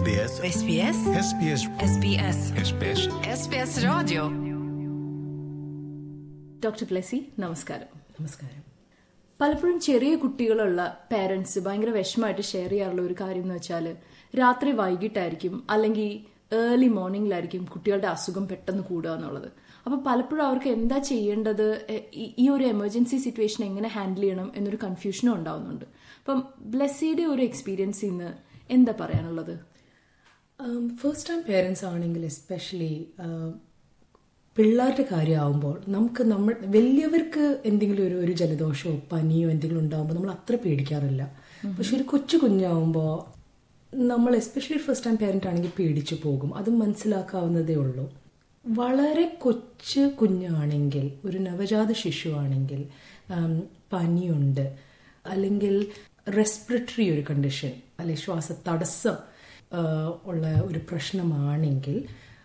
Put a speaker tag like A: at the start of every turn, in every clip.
A: SBS
B: SBS
A: SBS
B: SBS
A: SBS
B: SBS Radio
C: doctor Blessy നമസ്കാരം
D: നമസ്കാരം
C: പലപ്പോഴും ചെറിയ കുട്ടികളുള്ള പേരൻസ് ഭയങ്കര വിഷമമായിട്ട് ഷെയർ ചെയ്യാറുള്ള ഒരു കാര്യം എന്ന് വെച്ചാൽ രാത്രി വൈകിട്ടായിരിക്കും അല്ലെങ്കിൽ ഏർലി മോർണിംഗിലായിരിക്കും കുട്ടികളുടെ അസുഖം പെട്ടെന്ന് കൂടുക എന്നുള്ളത് അപ്പൊ പലപ്പോഴും അവർക്ക് എന്താ ചെയ്യേണ്ടത് എ- ഈ- ഈ ഒരു എമർജൻസി സിറ്റുവേഷൻ എങ്ങനെ ഹാൻഡിൽ ചെയ്യണം എന്നൊരു കൺഫ്യൂഷനും ഉണ്ടാവുന്നുണ്ട് അപ്പം ബ്ലെസ്സിയുടെ ഒരു എക്സ്പീരിയൻസിൽ നിന്ന് എന്താ പറയാനുള്ളത്
D: ഫസ്റ്റ് ടൈം പേരൻസ് ആണെങ്കിൽ എസ്പെഷ്യലി പിള്ളേരുടെ കാര്യമാവുമ്പോൾ നമുക്ക് നമ്മൾ വലിയവർക്ക് എന്തെങ്കിലും ഒരു ഒരു ജലദോഷമോ പനിയോ എന്തെങ്കിലും ഉണ്ടാകുമ്പോൾ നമ്മൾ അത്ര പേടിക്കാറില്ല പക്ഷെ ഒരു കൊച്ചു കുഞ്ഞാവുമ്പോൾ നമ്മൾ എസ്പെഷ്യലി ഫസ്റ്റ് ടൈം പേരന്റ് ആണെങ്കിൽ പേടിച്ചു പോകും അത് മനസ്സിലാക്കാവുന്നതേ ഉള്ളൂ വളരെ കൊച്ചു കുഞ്ഞാണെങ്കിൽ ഒരു നവജാത ശിശുവാണെങ്കിൽ ആം, പനിയുണ്ട് അല്ലെങ്കിൽ റെസ്പിററ്ററി ഒരു കണ്ടീഷൻ അല്ലെ ശ്വാസ തടസ്സം ആ, ഉള്ള ഒരു പ്രശ്നമാണെങ്കിൽ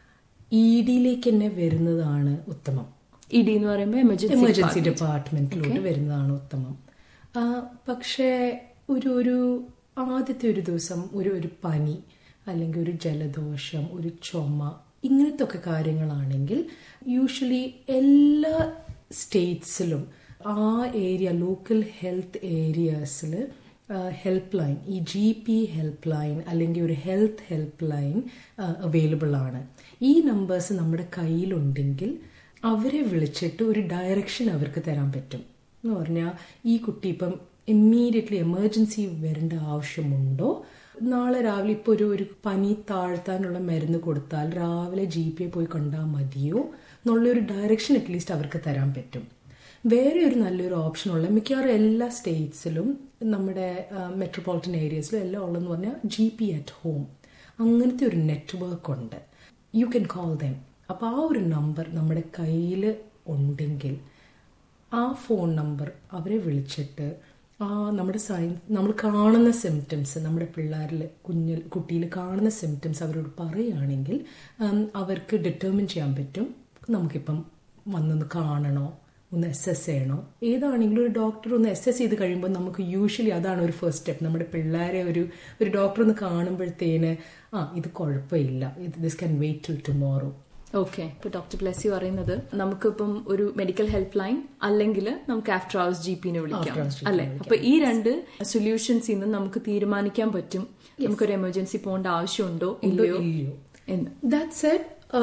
D: ഇ ഡിയിലേക്ക് തന്നെ വരുന്നതാണ് ഉത്തമം
C: ഇ ഡി എന്ന് പറയുമ്പോൾ എമർജൻസി
D: എമർജൻസി ഡിപ്പാർട്ട്മെന്റിലോട്ട് വരുന്നതാണ് ഉത്തമം ആ, പക്ഷേ ഒരു ഒരു ആദ്യത്തെ ഒരു ദിവസം ഒരു ഒരു പനി അല്ലെങ്കിൽ ഒരു ജലദോഷം ഒരു ചുമ ഇങ്ങനത്തെ ഒക്കെ കാര്യങ്ങളാണെങ്കിൽ യൂഷ്വലി എല്ലാ സ്റ്റേറ്റ്സിലും ആ ഏരിയ ലോക്കൽ ഹെൽത്ത് ഏരിയാസിൽ ഹെൽപ്പ് ലൈൻ ഈ ജി പി ഹെൽപ്പ് ലൈൻ അല്ലെങ്കിൽ ഒരു ഹെൽത്ത് ഹെൽപ്പ് ലൈൻ അവൈലബിൾ ആണ് ഈ നമ്പേഴ്സ് നമ്മുടെ കയ്യിലുണ്ടെങ്കിൽ അവരെ വിളിച്ചിട്ട് ഒരു ഡയറക്ഷൻ അവർക്ക് തരാൻ പറ്റും എന്ന് പറഞ്ഞാൽ ഈ കുട്ടി ഇപ്പം ഇമ്മീഡിയറ്റ്ലി എമർജൻസി വരേണ്ട ആവശ്യമുണ്ടോ നാളെ രാവിലെ ഇപ്പോൾ ഒരു ഒരു പനി താഴ്ത്താനുള്ള മരുന്ന് കൊടുത്താൽ രാവിലെ ജി പി പോയി കണ്ടാൽ മതിയോ എന്നുള്ളൊരു ഡയറക്ഷൻ അറ്റ്ലീസ്റ്റ് അവർക്ക് തരാൻ പറ്റും വേറെ ഒരു നല്ലൊരു ഓപ്ഷനുള്ള മിക്കവാറും എല്ലാ സ്റ്റേറ്റ്സിലും നമ്മുടെ മെട്രോപൊളിറ്റൻ ഏരിയസിലും എല്ലാം ഉള്ളതെന്ന് പറഞ്ഞാൽ ജി പി അറ്റ് ഹോം അങ്ങനത്തെ ഒരു നെറ്റ്വർക്ക് ഉണ്ട് യു ക്യാൻ കോൾ ദം അപ്പോൾ ആ ഒരു നമ്പർ നമ്മുടെ കയ്യിൽ ഉണ്ടെങ്കിൽ ആ ഫോൺ നമ്പർ അവരെ വിളിച്ചിട്ട് ആ നമ്മുടെ സയൻസ് നമ്മൾ കാണുന്ന സിംറ്റംസ് നമ്മുടെ പിള്ളേരിൽ കുഞ്ഞിൽ കുട്ടിയിൽ കാണുന്ന സിംറ്റംസ് അവരോട് പറയുകയാണെങ്കിൽ ഉം, അവർക്ക് ഡിറ്റർമിൻ ചെയ്യാൻ പറ്റും നമുക്കിപ്പം വന്നൊന്ന് കാണണോ ഒന്ന് അസസ് ചെയ്യണോ ഏതാണെങ്കിലും ഒരു ഡോക്ടർ ഒന്ന് അസസ് ചെയ്ത് കഴിയുമ്പോൾ നമുക്ക് യൂഷ്വലി അതാണ് ഒരു ഫസ്റ്റ് സ്റ്റെപ്പ് നമ്മുടെ പിള്ളേരെ ഒരു ഒരു ഡോക്ടർ ഒന്ന് കാണുമ്പോഴത്തേന് ആ ഇത് കുഴപ്പമില്ല ഇത് this can wait till tomorrow
C: okay ഇപ്പൊ ഡോക്ടർ ബ്ലെസ്സി പറയുന്നത് നമുക്കിപ്പം ഒരു മെഡിക്കൽ ഹെൽപ്പ് ലൈൻ അല്ലെങ്കിൽ നമുക്ക് ആഫ്റ്റർ ഹവേഴ്സ് ജി പിനെ വിളിക്കാം
D: After hours GP നെ
C: അല്ലെ അപ്പൊ ഈ രണ്ട് സൊല്യൂഷൻസിൽ നിന്ന് നമുക്ക് തീരുമാനിക്കാൻ പറ്റും നമുക്കൊരു എമർജൻസി പോകേണ്ട ആവശ്യമുണ്ടോ ഇല്ലയോ
D: ഇല്ലയോ
C: എന്ന്
D: ദാറ്റ് സെഡ്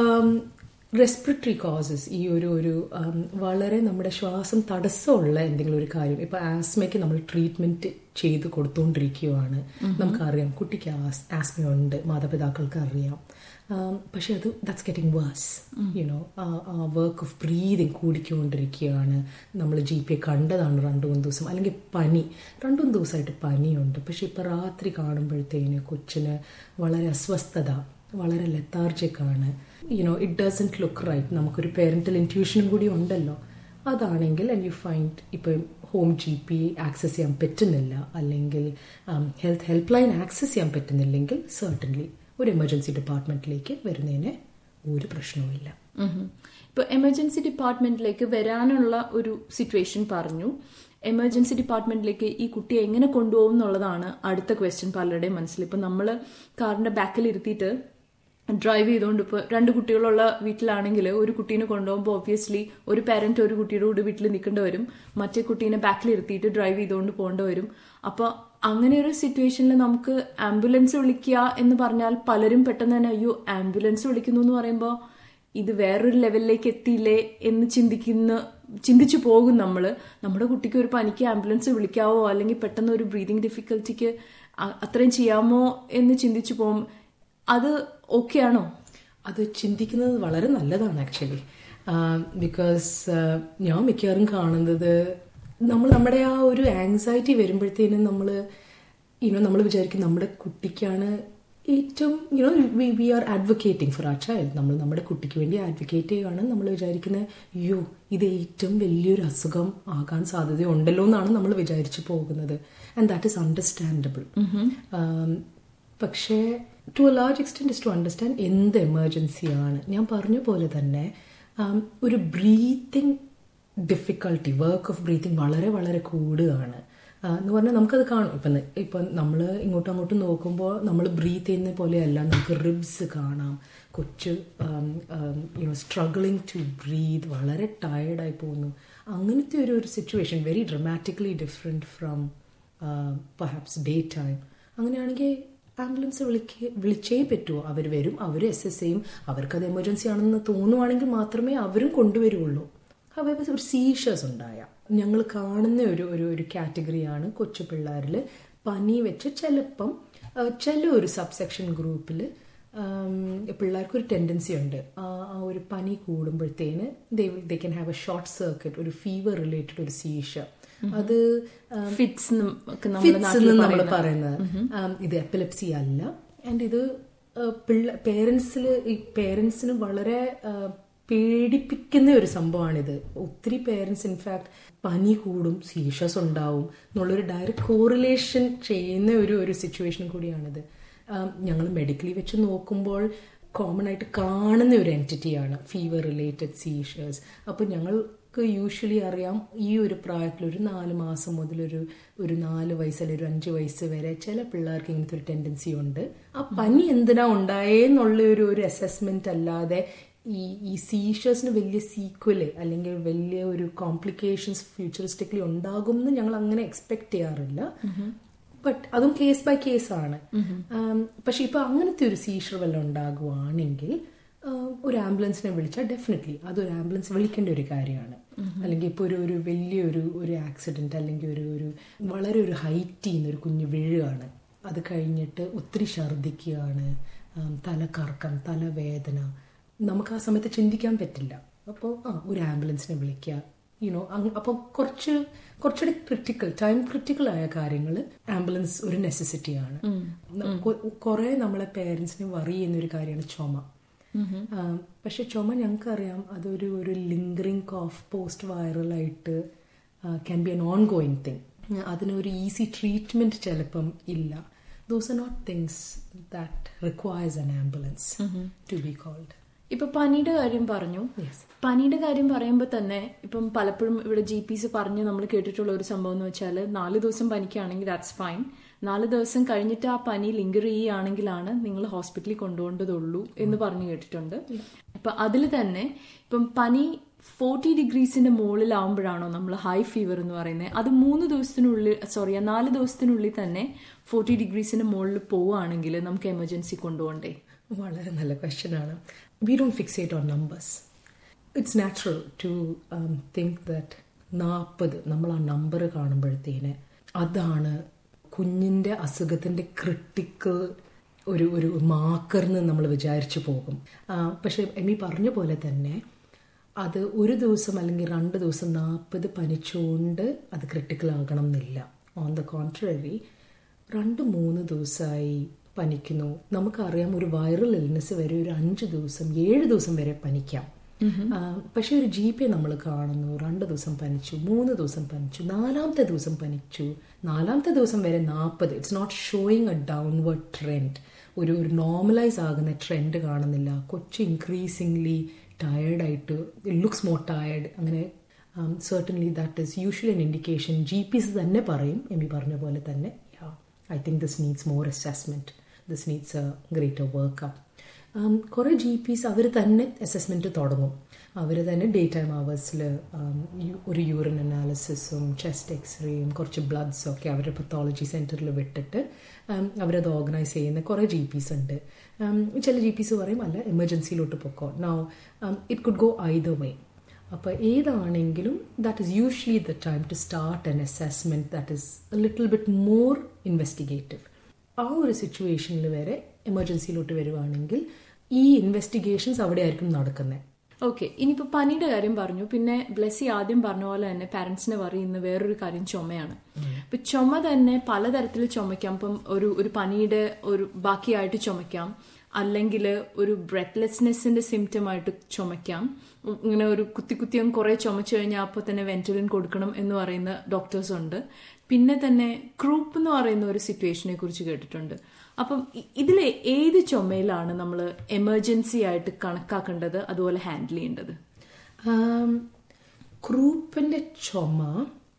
D: റെസ്പിററ്ററി കോസസ് ഈ ഒരു ഒരു um, വളരെ നമ്മുടെ ശ്വാസം തടസ്സമുള്ള എന്തെങ്കിലും ഒരു കാര്യം ഇപ്പൊ ആസ്മയ്ക്ക് നമ്മൾ ട്രീറ്റ്മെന്റ് ചെയ്ത് കൊടുത്തുകൊണ്ടിരിക്കുകയാണ് നമുക്കറിയാം കുട്ടിക്ക് ആസ്മയുണ്ട് മാതാപിതാക്കൾക്ക് അറിയാം Um, പക്ഷെ അത് ദാറ്റ്സ് ഗെറ്റിംഗ് വേഴ്സ് യുനോ ആ വർക്ക് ഓഫ് ബ്രീതിങ് കൂടിക്കൊണ്ടിരിക്കുകയാണ് നമ്മൾ ജി പി കണ്ടതാണ് രണ്ടു മൂന്ന് ദിവസം അല്ലെങ്കിൽ പനി രണ്ടു മൂന്ന് ദിവസമായിട്ട് പനിയുണ്ട് പക്ഷെ ഇപ്പൊ രാത്രി കാണുമ്പോഴത്തേന് കൊച്ചിന് വളരെ അസ്വസ്ഥത വളരെ lethargic ആണ് you know it doesn't look right നമുക്കൊരു പേരന്റൽ ഇൻറ്റ്യൂഷനും കൂടി ഉണ്ടല്ലോ അതാണെങ്കിൽ ആൻഡ് യു ഫൈൻഡ് ഇപ്പം ഹോം ജി പി ആക്സസ് ചെയ്യാൻ പറ്റുന്നില്ല അല്ലെങ്കിൽ ഹെൽത്ത് ഹെൽപ്പ് ലൈൻ ആക്സസ് ചെയ്യാൻ പറ്റുന്നില്ലെങ്കിൽ സർട്ടൻലി ഒരു എമർജൻസി ഡിപ്പാർട്ട്മെന്റിലേക്ക് വരുന്നതിന് ഒരു പ്രശ്നവുമില്ല
C: ഉം. ഇപ്പൊ എമർജൻസി ഡിപ്പാർട്ട്മെന്റിലേക്ക് വരാനുള്ള ഒരു സിറ്റുവേഷൻ പറഞ്ഞു എമർജൻസി ഡിപ്പാർട്ട്മെന്റിലേക്ക് ഈ കുട്ടിയെ എങ്ങനെ കൊണ്ടുപോകും എന്നുള്ളതാണ് അടുത്ത ക്വസ്റ്റ്യൻ പലരുടെയും മനസ്സിൽ ഇപ്പൊ നമ്മള് കാറിന്റെ ബാക്കിൽ ഇരുത്തിയിട്ട് ഡ്രൈവ് ചെയ്തുകൊണ്ട് ഇപ്പോൾ രണ്ട് കുട്ടികളുള്ള വീട്ടിലാണെങ്കിൽ ഒരു കുട്ടീനെ കൊണ്ടുപോകുമ്പോൾ ഒബ്വിയസ്ലി ഒരു പാരന്റ് ഒരു കുട്ടിയുടെ കൂടെ വീട്ടിൽ നിൽക്കേണ്ടി വരും മറ്റേ കുട്ടീനെ ബാക്കിൽ ഇരുത്തിയിട്ട് ഡ്രൈവ് ചെയ്തുകൊണ്ട് പോകേണ്ടി വരും അപ്പോൾ അങ്ങനെ ഒരു സിറ്റുവേഷനിൽ നമുക്ക് ആംബുലൻസ് വിളിക്കുക എന്ന് പറഞ്ഞാൽ പലരും പെട്ടെന്ന് തന്നെ അയ്യോ ആംബുലൻസ് വിളിക്കുന്നു എന്ന് പറയുമ്പോൾ ഇത് വേറൊരു ലെവലിലേക്ക് എത്തിയില്ലേ എന്ന് ചിന്തിക്കുന്ന ചിന്തിച്ചു പോകും നമ്മൾ നമ്മുടെ കുട്ടിക്ക് ഒരു പനിക്ക് ആംബുലൻസ് വിളിക്കാവോ അല്ലെങ്കിൽ പെട്ടെന്ന് ഒരു ബ്രീതിങ് ഡിഫിക്കൽറ്റിക്ക് അത്രയും ചെയ്യാമോ എന്ന് ചിന്തിച്ചു പോകും അത് ഓക്കെ ആണോ
D: അത് ചിന്തിക്കുന്നത് വളരെ നല്ലതാണ് ആക്ച്വലി ബിക്കോസ് ഞാൻ മിക്കവാറും കാണുന്നത് നമ്മൾ നമ്മുടെ ആ ഒരു ആങ്സൈറ്റി വരുമ്പോഴത്തേനും നമ്മൾ യുനോ നമ്മൾ വിചാരിക്കും നമ്മുടെ കുട്ടിക്കാണ് ഏറ്റവും you know we we are advocating for ആ ചൈൽഡ് നമ്മൾ നമ്മുടെ കുട്ടിക്ക് വേണ്ടി അഡ്വക്കേറ്റ് ചെയ്യുകയാണ് നമ്മൾ വിചാരിക്കുന്നത് അയ്യോ ഇത് ഏറ്റവും വലിയൊരു അസുഖം ആകാൻ സാധ്യതയുണ്ടല്ലോ എന്നാണ് നമ്മൾ വിചാരിച്ചു പോകുന്നത് ആൻഡ് ദാറ്റ് ഇസ് അണ്ടർസ്റ്റാൻഡബിൾ പക്ഷേ to a large extent is to understand എന്ത് എമർജൻസിയാണ് ഞാൻ പറഞ്ഞ പോലെ തന്നെ um, ഒരു breathing difficulty work of breathing വളരെ വളരെ കൂടുകയാണ് ആ, എന്ന് പറഞ്ഞാൽ നമുക്കത് കാണും ഇപ്പം ഇപ്പം നമ്മൾ ഇങ്ങോട്ടും അങ്ങോട്ടും നോക്കുമ്പോൾ നമ്മൾ ബ്രീത്ത് ചെയ്യുന്ന പോലെയല്ല നമുക്ക് റിബ്സ് കാണാം കൊച്ചു യുനോ സ്ട്രഗിളിങ് ടു ബ്രീത്ത് വളരെ ടയർഡായി പോകുന്നു അങ്ങനത്തെ ഒരു ഒരു situation very dramatically different from perhaps day time അങ്ങനെയാണെങ്കിൽ ആംബുലൻസ് വിളിക്ക വിളിച്ചേ പറ്റുമോ അവർ വരും അവർ എസ് എസ് ചെയ്യും അവർക്കത് എമർജൻസി ആണെന്ന് തോന്നുവാണെങ്കിൽ മാത്രമേ അവരും കൊണ്ടുവരുള്ളൂ അവർ ഒരു സീഷേഴ്സ് ഉണ്ടായ ഞങ്ങൾ കാണുന്ന ഒരു ഒരു ഒരു കാറ്റഗറിയാണ് കൊച്ചു പിള്ളേരിൽ പനി വെച്ച് ചിലപ്പം ആ, ചില ഒരു സബ്സെക്ഷൻ ഗ്രൂപ്പിൽ പിള്ളേർക്ക് ഒരു ടെൻഡൻസി ഉണ്ട് ആ ആ ഒരു പനി കൂടുമ്പോഴത്തേന് they they can have a short circuit ഒരു ഫീവർ റിലേറ്റഡ് ഒരു സീഷർ അത്
C: ഫിറ്റ്സ് ഒക്കെ നമ്മുടെ
D: ഫിറ്റ്സ് എന്ന് നമ്മൾ പറയുന്നത് ആം, ഇത് എപ്പിലെപ്സി അല്ല ആൻഡ് ഇത് ആ, പിള്ള പേരൻസിൽ ഈ പേരൻസിന് വളരെ ആ, പേടിപ്പിക്കുന്ന ഒരു സംഭവമാണിത് ഒത്തിരി പേരൻസ് ഇൻഫാക്ട് പനി കൂടും സീഷസ് ഉണ്ടാവും എന്നുള്ളൊരു ഡയറക്റ്റ് കോറിലേഷൻ ചെയ്യുന്ന ഒരു ഒരു സിറ്റുവേഷൻ കൂടിയാണിത് ഞങ്ങൾ മെഡിക്കലി വെച്ച് നോക്കുമ്പോൾ കോമൺ ആയിട്ട് കാണുന്ന ഒരു എൻറ്റിറ്റിയാണ് ഫീവർ റിലേറ്റഡ് സീഷേഴ്സ് അപ്പോൾ ഞങ്ങൾക്ക് യൂഷ്വലി അറിയാം ഈ ഒരു പ്രായത്തിൽ ഒരു നാല് മാസം മുതൽ ഒരു ഒരു നാല് വയസ്സ് അല്ലെങ്കിൽ ഒരു അഞ്ച് വയസ്സ് വരെ ചില പിള്ളേർക്ക് ഇങ്ങനത്തെ ഒരു ടെൻഡൻസി ഉണ്ട് ആ പനി എന്തിനാ ഉണ്ടായേന്നുള്ള ഒരു ഒരു അസസ്മെന്റ് അല്ലാതെ ഈ ഈ സീഷേഴ്സിന് വലിയ സീക്വല് അല്ലെങ്കിൽ വലിയ ഒരു കോംപ്ലിക്കേഷൻസ് ഫ്യൂച്ചറിസ്റ്റിക്കലി ഉണ്ടാകും എന്ന് ഞങ്ങൾ അങ്ങനെ എക്സ്പെക്ട് ചെയ്യാറില്ല ബട്ട് അതും കേസ് ബൈ കേസ് ആണ് പക്ഷെ ഇപ്പൊ അങ്ങനത്തെ ഒരു സീഷർ വല്ലതും ഉണ്ടാകുവാണെങ്കിൽ ആം, ഒരു ആംബുലൻസിനെ വിളിച്ചാൽ ഡെഫിനറ്റ്ലി അതൊരു ആംബുലൻസ് വിളിക്കേണ്ട ഒരു കാര്യമാണ് അല്ലെങ്കിൽ ഇപ്പോൾ ഒരു ഒരു വലിയൊരു ഒരു ആക്സിഡന്റ് അല്ലെങ്കിൽ ഒരു ഒരു വളരെ ഒരു ഹൈറ്റ് ചെയ്യുന്ന ഒരു കുഞ്ഞ് വീഴുകയാണ് അത് കഴിഞ്ഞിട്ട് ഒത്തിരി ഛർദ്ദിക്കുകയാണ് ആം, തലകറക്കം തലവേദന നമുക്ക് ആ സമയത്ത് ചിന്തിക്കാൻ പറ്റില്ല അപ്പോൾ ആ ഒരു ആംബുലൻസിനെ വിളിക്കുക യുനോ അപ്പോൾ കുറച്ച് കുറച്ചുകൂടി ക്രിട്ടിക്കൽ ടൈം ക്രിട്ടിക്കൽ ആയ കാര്യങ്ങൾ ആംബുലൻസ് ഒരു നെസസിറ്റിയാണ് കുറെ നമ്മളെ പേരൻസിനെ വറി ചെയ്യുന്ന ഒരു കാര്യമാണ് ചുമ ആ, പക്ഷെ ചുമ ഞങ്ങൾക്കറിയാം അതൊരു ഒരു ലിങ്കറിങ് കോഫ് പോസ്റ്റ് വൈറലായിട്ട് can be an ongoing thing അതിനൊരു ഈസി ട്രീറ്റ്മെന്റ് ചിലപ്പം ഇല്ല those are not things that requires an ambulance to be called
C: ഇപ്പൊ പനിയുടെ കാര്യം പറഞ്ഞു
D: Yes.
C: പനിയുടെ കാര്യം പറയുമ്പോൾ തന്നെ ഇപ്പം പലപ്പോഴും ഇവിടെ ജി പിസ് പറഞ്ഞ് നമ്മൾ കേട്ടിട്ടുള്ള ഒരു സംഭവം എന്ന് വെച്ചാൽ നാല് ദിവസം പനിക്കുകയാണെങ്കിൽ ദാറ്റ്സ് ഫൈൻ നാല് ദിവസം കഴിഞ്ഞിട്ട് ആ പനി ലിങ്കർ ചെയ്യുകയാണെങ്കിലാണ് നിങ്ങൾ ഹോസ്പിറ്റലിൽ കൊണ്ടുപോകേണ്ടതുള്ളൂ എന്ന് പറഞ്ഞു കേട്ടിട്ടുണ്ട് ഇപ്പൊ അതിൽ തന്നെ ഇപ്പം പനി ഫോർട്ടി ഡിഗ്രീസിന്റെ മുകളിലാവുമ്പോഴാണോ നമ്മൾ ഹൈ ഫീവർ എന്ന് പറയുന്നത് അത് മൂന്ന് ദിവസത്തിനുള്ളിൽ സോറി നാല് ദിവസത്തിനുള്ളിൽ തന്നെ ഫോർട്ടി ഡിഗ്രീസിന്റെ മുകളിൽ പോവുകയാണെങ്കിൽ നമുക്ക് എമർജൻസി കൊണ്ടുപോകണ്ടേ
D: വളരെ നല്ല ക്വസ്റ്റ്യൻ ആണ് we don't fixate on numbers it's natural to think that നാൽപ്പത് നമ്മൾ ആ നമ്പർ കാണുമ്പോഴത്തേന് അതാണ് കുഞ്ഞിന്റെ അസുഖത്തിന്റെ ക്രിട്ടിക്കൽ ഒരു ഒരു മാക്കർന്ന് നമ്മൾ വിചാരിച്ചു പോകും ആ, പക്ഷെ എമി പറഞ്ഞ പോലെ തന്നെ അത് ഒരു ദിവസം അല്ലെങ്കിൽ രണ്ട് ദിവസം നാൽപ്പത് പനിച്ചുകൊണ്ട് അത് ക്രിട്ടിക്കൽ ആകണം എന്നില്ല ഓൺ ദ കോൺട്രറി രണ്ട് മൂന്ന് ദിവസമായി പനിക്കുന്നു നമുക്കറിയാം ഒരു വൈറൽ ഇൽനെസ് വരെ ഒരു അഞ്ച് ദിവസം ഏഴ് ദിവസം വരെ പനിക്കാം ആ, പക്ഷെ ഒരു ജി പി നമ്മൾ കാണുന്നു രണ്ട് ദിവസം പനിച്ചു മൂന്ന് ദിവസം പനിച്ചു നാലാമത്തെ ദിവസം പനിച്ചു നാലാമത്തെ ദിവസം വരെ നാൽപ്പത് it's not showing a downward trend ഒരു ഒരു നോർമലൈസ് ആകുന്ന ട്രെൻഡ് കാണുന്നില്ല കൊച്ചു ഇൻക്രീസിംഗ്ലി ടയേർഡായിട്ട് ലുക്സ് മോർ ടയേർഡ് അങ്ങനെ certainly that is usually an indication G Ps തന്നെ പറയും എമി പറഞ്ഞ പോലെ തന്നെ I think this needs more assessment this needs a greater workup കുറേ ജി പീസ് അവർ തന്നെ അസസ്മെന്റ് തുടങ്ങും അവർ തന്നെ ഡേ ടൈം അവേഴ്സിൽ ഒരു യൂറിൻ അനാലിസിസും ചെസ്റ്റ് എക്സ്റേയും കുറച്ച് ബ്ലഡ്സും ഒക്കെ അവരുടെ പത്തോളജി സെൻറ്ററിൽ വിട്ടിട്ട് ഉം, അവരത് ഓർഗനൈസ് ചെയ്യുന്ന കുറേ ജി പീസ് ഉണ്ട് ഉം, ചില ജി പീസ് പറയും അല്ല എമർജൻസിയിലോട്ട് പൊക്കോ now it could go either way അപ്പോൾ ഏതാണെങ്കിലും that is usually the time to start an assessment that is little bit more investigative ആ ഒരു സിറ്റുവേഷനിൽ വരെ എമർജൻസിയിലോട്ട് വരുവാണെങ്കിൽ ഈ ഇൻവെസ്റ്റിഗേഷൻസ് അവിടെ ആയിരിക്കും നടക്കുന്നത്
C: ഓക്കെ ഇനിയിപ്പോ പനിയുടെ കാര്യം പറഞ്ഞു പിന്നെ ബ്ലെസ്സി ആദ്യം പറഞ്ഞ പോലെ തന്നെ പാരന്റ്സിനെ പറയുന്ന വേറൊരു കാര്യം ചുമയാണ് ഇപ്പൊ ചുമ തന്നെ പലതരത്തിൽ ചുമയ്ക്കാം ഇപ്പം ഒരു ഒരു പനിയുടെ ഒരു ബാക്കിയായിട്ട് ചുമയ്ക്കാം അല്ലെങ്കിൽ ഒരു ബ്രെത്ത്ലെസ്നെസ്സിന്റെ സിംറ്റം ആയിട്ട് ചുമയ്ക്കാം ഉം, ഇങ്ങനെ ഒരു കുത്തി കുത്തി അങ്ങ് കുറെ ചുമച്ചു കഴിഞ്ഞാൽ അപ്പോൾ തന്നെ വെന്റിലിൻ കൊടുക്കണം എന്ന് പറയുന്ന ഡോക്ടേഴ്സ് ഉണ്ട് പിന്നെ തന്നെ ക്രൂപ്പ് എന്ന് പറയുന്ന ഒരു സിറ്റുവേഷനെ കുറിച്ച് കേട്ടിട്ടുണ്ട് അപ്പം ഇ- ഇതിലെ ഏത് ചുമയിലാണ് നമ്മൾ എമർജൻസി ആയിട്ട് കണക്കാക്കേണ്ടത് അതുപോലെ ഹാൻഡിൽ ചെയ്യേണ്ടത്
D: ക്രൂപ്പിന്റെ ചുമ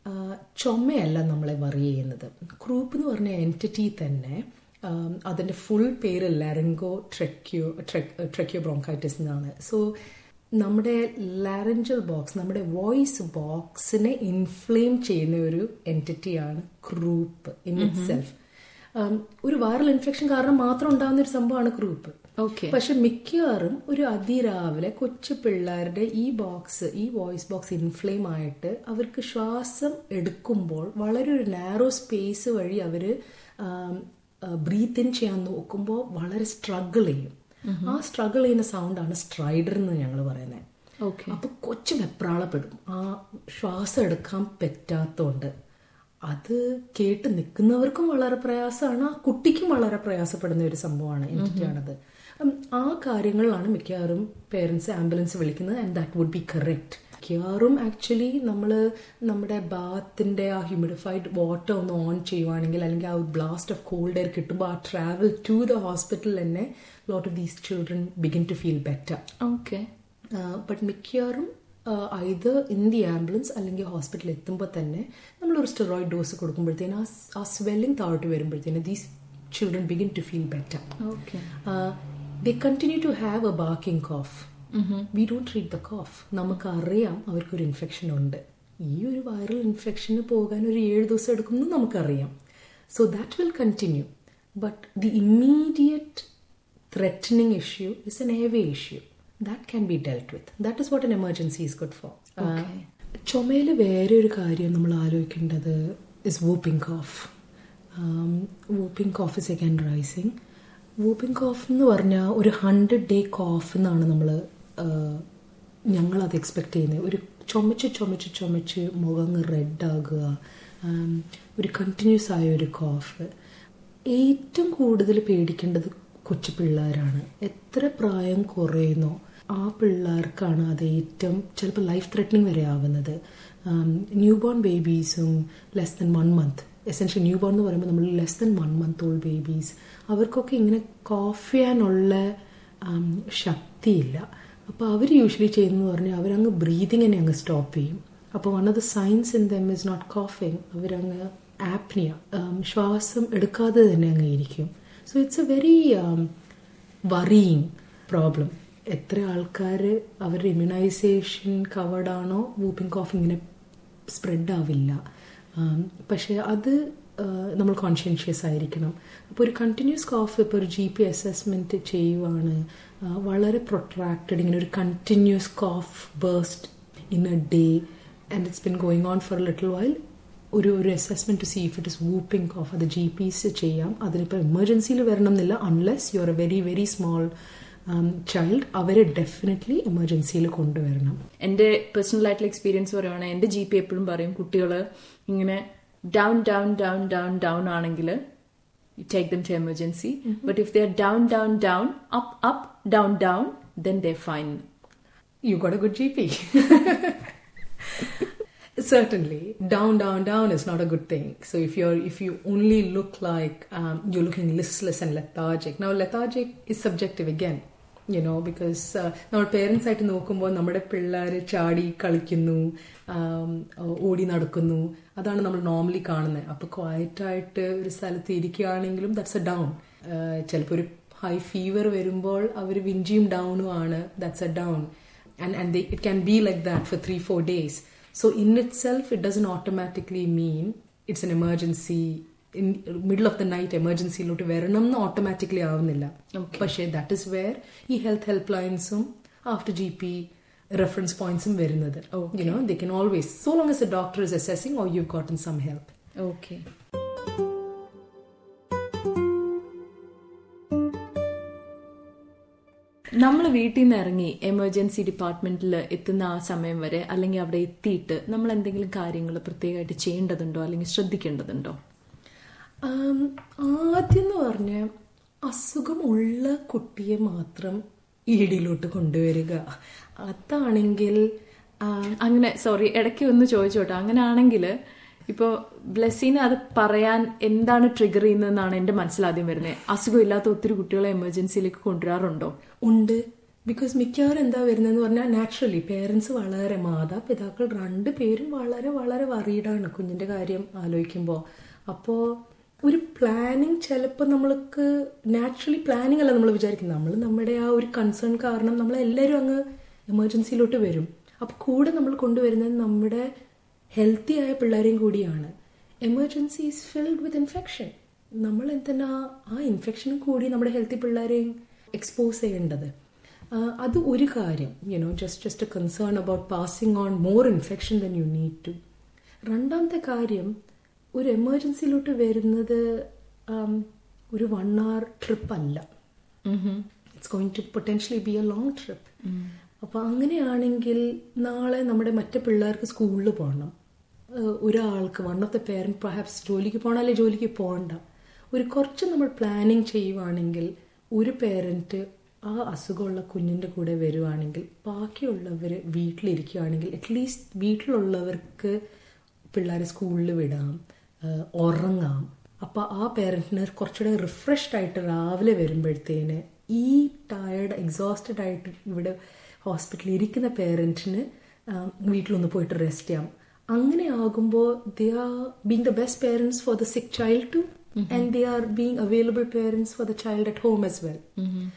D: ആ, ചുമയല്ല നമ്മളെ വറി ചെയ്യുന്നത് ക്രൂപ്പ് എന്ന് പറഞ്ഞ എൻറ്റിറ്റി തന്നെ ആം, അതിന്റെ ഫുൾ പേര് ലാരംഗോ ട്രെക്യോ ട്രെക്യോ ബ്രോങ്കൈറ്റിസ് എന്നാണ് സോ നമ്മുടെ ലാരഞ്ചൽ ബോക്സ് നമ്മുടെ വോയിസ് ബോക്സിനെ ഇൻഫ്ലെയിം ചെയ്യുന്ന ഒരു എൻറ്റിറ്റിയാണ് ക്രൂപ്പ് ഇൻ ഇറ്റ് സെൽഫ് ഒരു വൈറൽ ഇൻഫെക്ഷൻ കാരണം മാത്രം ഉണ്ടാകുന്ന ഒരു സംഭവമാണ് ക്രൂപ്പ്
C: ഓക്കെ
D: പക്ഷെ മിക്കവാറും ഒരു അതിരാവിലെ കൊച്ചു പിള്ളേരുടെ ഈ ബോക്സ് ഈ വോയിസ് ബോക്സ് ഇൻഫ്ലെയിം ആയിട്ട് അവർക്ക് ശ്വാസം എടുക്കുമ്പോൾ വളരെ ഒരു നാരോ സ്പേസ് വഴി അവര് ബ്രീത്ത് ഇൻ ചെയ്യാൻ നോക്കുമ്പോൾ വളരെ സ്ട്രഗിൾ ചെയ്യും ആ സ്ട്രഗിൾ ചെയ്യുന്ന സൗണ്ടാണ് സ്ട്രൈഡർ എന്ന് ഞങ്ങൾ പറയുന്നത്
C: ഓക്കെ
D: അപ്പൊ കൊച്ചു വെപ്രാളപ്പെടും ആ ശ്വാസം എടുക്കാൻ പറ്റാത്തോണ്ട് അത് കേട്ട് നിൽക്കുന്നവർക്കും വളരെ പ്രയാസമാണ് ആ കുട്ടിക്കും വളരെ പ്രയാസപ്പെടുന്ന ഒരു സംഭവമാണ് എനിക്കാണത് ആ കാര്യങ്ങളിലാണ് മിക്കവാറും പേരൻസ് ആംബുലൻസ് വിളിക്കുന്നത് and that would be correct മിക്കവാറും ആക്ച്വലി നമ്മൾ നമ്മുടെ ബാത്തിന്റെ ആ ഹ്യൂമിഡിഫൈഡ് വാട്ടർ ഒന്ന് ഓൺ ചെയ്യുവാണെങ്കിൽ അല്ലെങ്കിൽ ആ ബ്ലാസ്റ്റ് ഓഫ് കോൾഡ് എയർ കിട്ടുമ്പോൾ ആ ട്രാവൽ ടു ദ ഹോസ്പിറ്റൽ തന്നെ lot of these children begin to feel better
C: okay
D: but മിക്കവാറും ഇത് ഇൻ ദി ആംബുലൻസ് അല്ലെങ്കിൽ ഹോസ്പിറ്റലിൽ എത്തുമ്പോൾ തന്നെ നമ്മൾ ഒരു സ്റ്റെറോയിഡ് ഡോസ് കൊടുക്കുമ്പോഴത്തേന് ആ സ്- ആ സ്വെല്ലിംഗ് താഴോട്ട് വരുമ്പോഴത്തേന് these children begin to feel better
C: okay
D: they continue to have a barking cough we don't treat the cough നമുക്കറിയാം അവർക്കൊരു ഇൻഫെക്ഷൻ ഉണ്ട് ഈ ഒരു വൈറൽ ഇൻഫെക്ഷന് പോകാൻ ഒരു ഏഴ് ദിവസം എടുക്കുമെന്ന് നമുക്കറിയാം so that will continue but the immediate threatening issue is an airway issue. That can be dealt with. That is what an emergency is good for. ചുമയിൽ വേറെ ഒരു കാര്യം നമ്മൾ ആലോചിക്കേണ്ടത് is whooping cough whooping cough is again rising whooping cough എന്ന് പറഞ്ഞാൽ ഒരു hundred day കോഫ് എന്നാണ് നമ്മൾ ഞങ്ങൾ അത് എക്സ്പെക്ട് ചെയ്യുന്നത് ഒരു ചുമച്ച് ചുമച്ച് ചുമച്ച് മുഖം റെഡ് ആകുക ആം, ഒരു കണ്ടിന്യൂസ് ആയ ഒരു കോഫ് ഏറ്റവും കൂടുതൽ പേടിക്കേണ്ടത് കൊച്ചു പിള്ളേരാണ് എത്ര പ്രായം കുറയുന്നോ ആ പിള്ളേർക്കാണ് അത് ഏറ്റവും ചിലപ്പോൾ ലൈഫ് ത്രെറ്റനിങ് വരെ ആവുന്നത് ന്യൂ ബോൺ ബേബീസും less than one month essential newborn എന്ന് പറയുമ്പോൾ നമ്മൾ less than one month old babies അവർക്കൊക്കെ ഇങ്ങനെ കോഫ് ചെയ്യാനുള്ള ആം, ശക്തിയില്ല അപ്പോൾ അവർ യൂഷ്വലി ചെയ്യുന്നത് പറഞ്ഞാൽ അവരങ്ങ് ബ്രീതിങ്ങിനെ അങ്ങ് സ്റ്റോപ്പ് ചെയ്യും അപ്പോൾ one of the signs in them is not കോഫിങ് അവരങ്ങ് ആപ്നിയ ശ്വാസം എടുക്കാതെ തന്നെ അങ്ങ് ഇരിക്കും so it's a very worrying problem എത്ര ആൾക്കാർ അവരുടെ ഇമ്മ്യൂണൈസേഷൻ കവേർഡ് ആണോ വൂപ്പിംഗ് കോഫ് ഇങ്ങനെ സ്പ്രെഡ് ആവില്ല ആം, പക്ഷെ അത് ആ, നമ്മൾ കോൺഷ്യൻഷ്യസ് ആയിരിക്കണം അപ്പോൾ ഒരു കണ്ടിന്യൂസ് കോഫ് ഇപ്പോൾ ഒരു ജി പി അസസ്മെൻറ്റ് ചെയ്യുവാണ് ആ, വളരെ പ്രൊട്രാക്റ്റഡ് ഇങ്ങനെ ഒരു continuous cough burst in a day and it's been going on for little while ഒരു ഒരു assessment to see if it is whooping cough അത് ജി പിസ് ചെയ്യാം അതിനിപ്പോൾ എമർജൻസിയിൽ വരണം എന്നില്ല unless you are a very very small child അവരെ definitely എമർജൻസിയിൽ കൊണ്ടുവരണം
C: എന്റെ പേഴ്സണൽ ആയിട്ടുള്ള എക്സ്പീരിയൻസ് പറയുവാണെങ്കിൽ എന്റെ ജി പി എപ്പോഴും പറയും കുട്ടികൾ ഇങ്ങനെ down down down down down ആണെങ്കിൽ take them to emergency but if they are down down down up up down down then they fine
D: you got a good GP. Certainly, down, down, down is not a good thing. So if you're if you only look like um, you're looking listless and lethargic. Now lethargic is subjective again. You know, because uh, നമ്മൾ parents ആയിട്ട് നോക്കുമ്പോൾ നമ്മുടെ പിള്ളേർ ചാടി കളിക്കുന്നു ആം, ഓടി നടക്കുന്നു അതാണ് നമ്മൾ നോർമലി കാണുന്നത് അപ്പോൾ ക്വയറ്റായിട്ട് ഒരു സ്ഥലത്ത് ഇരിക്കുകയാണെങ്കിലും ദാറ്റ്സ് എ ഡൗൺ ചിലപ്പോൾ ഒരു ഹൈ ഫീവർ വരുമ്പോൾ അവർ വിഞ്ചിയും ഡൗണും ആണ് that's a down and and they, it can be like that for three four days so in itself it doesn't automatically mean it's an emergency in middle of the night emergency lot വരണം എന്ന് automatically ആവുന്നില്ല പക്ഷേ that is where ഈ health help ലൈൻസും after G P reference പോയിന്റ്സും വരുന്നത് you know they can always so long as a doctor is assessing or you gotten some help
C: okay നമ്മൾ വീട്ടിൽ നിന്ന് ഇറങ്ങി എമർജൻസി ഡിപ്പാർട്ട്മെന്റിൽ എത്തുന്ന ആ സമയം വരെ അല്ലെങ്കിൽ അവിടെ എത്തിയിട്ട് നമ്മൾ എന്തെങ്കിലും കാര്യങ്ങൾ പ്രത്യേകമായിട്ട് ചെയ്യേണ്ടതുണ്ടോ അല്ലെങ്കിൽ ശ്രദ്ധിക്കേണ്ടതുണ്ടോ
D: ആം, ആദ്യം എന്ന് പറഞ്ഞ അസുഖമുള്ള കുട്ടിയെ മാത്രം ഈടിയിലോട്ട് കൊണ്ടുവരിക അതാണെങ്കിൽ ആ,
C: അങ്ങനെ സോറി ഇടയ്ക്ക് ഒന്ന് ചോദിച്ചോട്ടെ അങ്ങനെയാണെങ്കിൽ ഇപ്പോൾ ബ്ലെസ്സിന് അത് പറയാൻ എന്താണ് ട്രിഗർ ചെയ്യുന്നതെന്നാണ് എന്റെ മനസ്സിലാദ്യം വരുന്നത് അസുഖമില്ലാത്ത ഒത്തിരി കുട്ടികളെ എമർജൻസിയിലേക്ക് കൊണ്ടുവരാറുണ്ടോ
D: ഉണ്ട് ബിക്കോസ് മിക്കവാറും എന്താ വരുന്നതെന്ന് പറഞ്ഞാൽ നാച്ചുറലി പേരൻസ് വളരെ മാതാപിതാക്കൾ രണ്ട് പേരും വളരെ വളരെ വറീഡാണ് കുഞ്ഞിന്റെ കാര്യം ആലോചിക്കുമ്പോൾ അപ്പോൾ ഒരു പ്ലാനിങ് ചിലപ്പോൾ നമ്മൾക്ക് നാച്ചുറലി പ്ലാനിങ് അല്ല നമ്മൾ വിചാരിക്കുന്നത് നമ്മൾ നമ്മുടെ ആ ഒരു കൺസേൺ കാരണം നമ്മളെല്ലാവരും അങ്ങ് എമർജൻസിയിലോട്ട് വരും അപ്പോൾ കൂടെ നമ്മൾ കൊണ്ടുവരുന്നത് നമ്മുടെ ഹെൽത്തി ആയ പിള്ളേരെയും കൂടിയാണ് emergency is filled with infection നമ്മൾ എന്തിനാ ആ ഇൻഫെക്ഷനും കൂടി നമ്മുടെ ഹെൽത്തി പിള്ളേരെയും എക്സ്പോസ് ചെയ്യേണ്ടത് അത് ഒരു കാര്യം you know just just a concern about passing on more infection than you need to രണ്ടാമത്തെ കാര്യം ഒരു എമർജൻസിയിലോട്ട് വരുന്നത് ഒരു വൺ അവർ ട്രിപ്പ് അല്ല it's going to potentially be a long trip അപ്പൊ അങ്ങനെയാണെങ്കിൽ നാളെ നമ്മുടെ മറ്റു പിള്ളേർക്ക് സ്കൂളിൽ പോകണം ഒരാൾക്ക് one of the parent perhaps ജോലിക്ക് പോകണം അല്ലെങ്കിൽ ജോലിക്ക് പോകണ്ട ഒരു കുറച്ച് നമ്മൾ പ്ലാനിങ് ചെയ്യുവാണെങ്കിൽ ഒരു പേരന്റ് ആ അസുഖമുള്ള കുഞ്ഞിന്റെ കൂടെ വരുവാണെങ്കിൽ ബാക്കിയുള്ളവർ വീട്ടിലിരിക്കുകയാണെങ്കിൽ അറ്റ്ലീസ്റ്റ് വീട്ടിലുള്ളവർക്ക് പിള്ളേരെ സ്കൂളിൽ വിടാം ഉറങ്ങാം അപ്പൊ ആ പേരന്റിന് കുറച്ചുകൂടെ റിഫ്രഷ്ഡ് ആയിട്ട് രാവിലെ വരുമ്പോഴത്തേന് ഈ ടയർഡ് എക്സോസ്റ്റഡ് ആയിട്ട് ഇവിടെ ഹോസ്പിറ്റലിൽ ഇരിക്കുന്ന പേരന്റിന് വീട്ടിലൊന്ന് പോയിട്ട് റെസ്റ്റ് ചെയ്യാം അങ്ങനെ ആകുമ്പോൾ they are being the best parents for the sick child too and they are being available parents for the child at home as well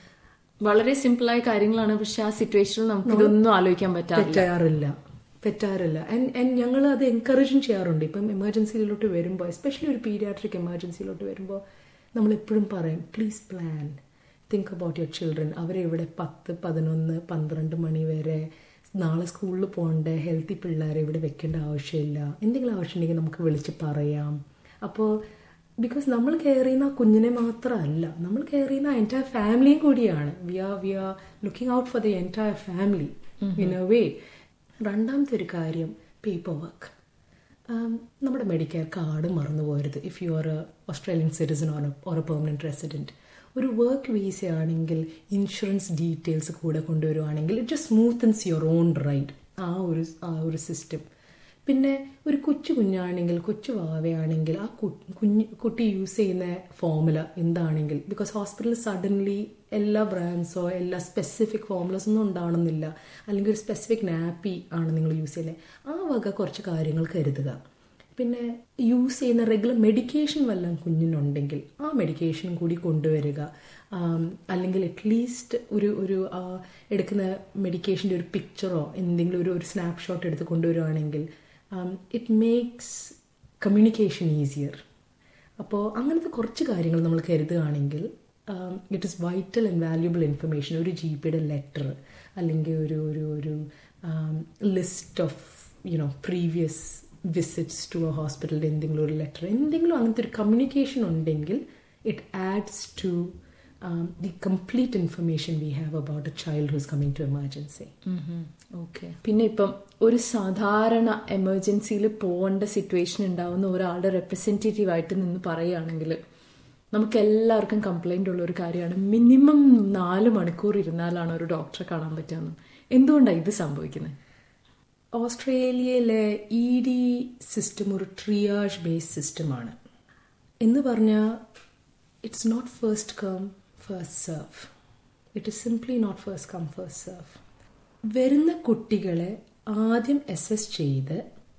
C: വളരെ സിമ്പിളായ കാര്യങ്ങളാണ് പക്ഷെ ആ സിറ്റുവേഷനിൽ നമുക്ക് ഇതൊന്നും ആലോചിക്കാൻ പറ്റാറില്ല
D: പറ്റാറില്ല പറ്റാറില്ല ആൻഡ് ഞങ്ങൾ അത് എൻകറേജും ചെയ്യാറുണ്ട് ഇപ്പം എമർജൻസിയിലോട്ട് വരുമ്പോൾ എസ്പെഷ്യലി ഒരു പീഡിയാട്രിക് എമർജൻസിയിലോട്ട് വരുമ്പോൾ നമ്മൾ എപ്പോഴും പറയും please plan think about your children അവരെ ഇവിടെ പത്ത് പതിനൊന്ന് പന്ത്രണ്ട് മണി വരെ നാളെ സ്കൂളിൽ പോകേണ്ട ഹെൽത്തി പിള്ളേരെ ഇവിടെ വെക്കേണ്ട ആവശ്യമില്ല എന്തെങ്കിലും ആവശ്യമുണ്ടെങ്കിൽ നമുക്ക് വിളിച്ച് പറയാം അപ്പോൾ ബിക്കോസ് നമ്മൾ കെയർ ചെയ്യുന്ന കുഞ്ഞിനെ മാത്രമല്ല നമ്മൾ കെയർ ചെയ്യുന്ന എൻറ്റയർ ഫാമിലിയും കൂടിയാണ് we are we are looking out for the entire family in a way രണ്ടാമത്തെ ഒരു കാര്യം പേപ്പർ വർക്ക് നമ്മുടെ മെഡിക്കെയർ കാർഡ് മറന്നു പോരുത് if you are a Australian citizen or or a permanent resident ഒരു വർക്ക് വീസ ആണെങ്കിൽ ഇൻഷുറൻസ് ഡീറ്റെയിൽസ് കൂടെ കൊണ്ടുവരുവാണെങ്കിൽ it just smoothens your own right ആ ഒരു ആ ഒരു സിസ്റ്റം പിന്നെ ഒരു കൊച്ചു കുഞ്ഞാണെങ്കിൽ കൊച്ചു വാവയാണെങ്കിൽ ആ കുഞ്ഞ് കുട്ടി യൂസ് ചെയ്യുന്ന ഫോമുല എന്താണെങ്കിൽ ബിക്കോസ് ഹോസ്പിറ്റലിൽ സഡൻലി എല്ലാ ബ്രാൻഡ്സോ എല്ലാ സ്പെസിഫിക് ഫോമുലസ് ഒന്നും ഉണ്ടാവണമെന്നില്ല അല്ലെങ്കിൽ ഒരു സ്പെസിഫിക് നാപ്പി ആണ് നിങ്ങൾ യൂസ് ചെയ്യുന്നത് ആ വക കുറച്ച് കാര്യങ്ങൾ കരുതുക പിന്നെ യൂസ് ചെയ്യുന്ന റെഗുലർ മെഡിക്കേഷൻ വല്ലതും കുഞ്ഞിനുണ്ടെങ്കിൽ ആ മെഡിക്കേഷൻ കൂടി കൊണ്ടുവരിക അല്ലെങ്കിൽ അറ്റ്ലീസ്റ്റ് ഒരു ഒരു എടുക്കുന്ന മെഡിക്കേഷൻ്റെ ഒരു പിക്ചറോ എന്തെങ്കിലും ഒരു ഒരു സ്നാപ്ഷോട്ട് എടുത്ത് കൊണ്ടുവരുവാണെങ്കിൽ ഇറ്റ് മേക്സ് കമ്മ്യൂണിക്കേഷൻ ഈസിയർ അപ്പോൾ അങ്ങനത്തെ കുറച്ച് കാര്യങ്ങൾ നമ്മൾ കരുതുകയാണെങ്കിൽ it is vital and valuable information ഒരു ജി പിയുടെ ലെറ്റർ അല്ലെങ്കിൽ ഒരു ഒരു ഒരു list of you know previous visits to a ഹോസ്പിറ്റലിൻ്റെ എന്തെങ്കിലും ഒരു ലെറ്റർ എന്തെങ്കിലും അങ്ങനത്തെ ഒരു കമ്മ്യൂണിക്കേഷൻ ഉണ്ടെങ്കിൽ it adds to the complete information we have about a child who's coming to emergency
C: okay പിന്നെ ഇപ്പം ഒരു സാധാരണ എമർജൻസിയിൽ പോകേണ്ട സിറ്റുവേഷൻ ഉണ്ടാവുന്ന ഒരാളുടെ റെപ്രസെൻറ്റേറ്റീവ് ആയിട്ട് നിന്ന് പറയുകയാണെങ്കിൽ നമുക്ക് എല്ലാവർക്കും കംപ്ലൈൻ്റ് ഉള്ള ഒരു കാര്യമാണ് മിനിമം നാല് മണിക്കൂർ ഇരുന്നാലാണ് ഒരു ഡോക്ടറെ കാണാൻ പറ്റുമെന്ന് എന്തുകൊണ്ടാണ് ഇത് സംഭവിക്കുന്നത്
D: ഓസ്ട്രേലിയയിലെ ഇ ഡി സിസ്റ്റം ഒരു ട്രിയാഷ് ബേസ്ഡ് സിസ്റ്റമാണ് എന്ന് പറഞ്ഞാൽ it's not first come first serve it is simply not first come first serve വരുന്ന കുട്ടികളെ ആദ്യം അസസ് ചെയ്ത്